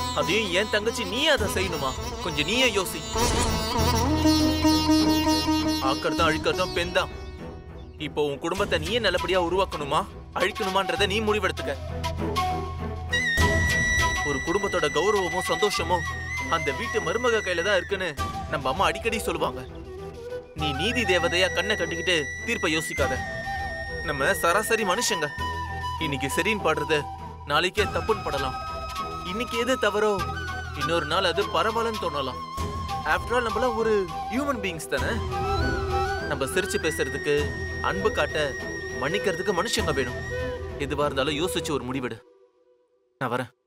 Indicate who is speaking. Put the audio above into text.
Speaker 1: அதையும் என் தங்கச்சி நீ அதை செய்யணுமா கொஞ்சம் நீயே யோசி ஆக்கறதும் அழிக்கிறதும் பெண் தான் இப்போ உன் குடும்பத்தை நீயே நல்லபடியா உருவாக்கணுமா அழிக்கணுமான்றத நீ முடிவெடுத்துக்க ஒரு குடும்பத்தோட கௌரவமும் சந்தோஷமும் அந்த வீட்டு மருமக கையில தான் இருக்குன்னு நம்ம அம்மா அடிக்கடி சொல்லுவாங்க நீ நீதி தேவதையா கண்ணை கட்டிக்கிட்டு தீர்ப்பை யோசிக்காத நம்ம சராசரி மனுஷங்க இன்னைக்கு சரின்னு பாடுறது நாளைக்கே தப்புன்னு படலாம் இன்னைக்கு எது தவறோ இன்னொரு நாள் அது பரவாயில்லன்னு தோணலாம் ஆஃப்டர் ஆல் நம்மளாம் ஒரு ஹியூமன் பீயிங்ஸ் தானே நம்ம சிரிச்சு பேசுறதுக்கு அன்பு காட்ட மன்னிக்கிறதுக்கு மனுஷங்க வேணும் எதுவா இருந்தாலும் யோசிச்சு ஒரு முடிவெடு நான் வரேன்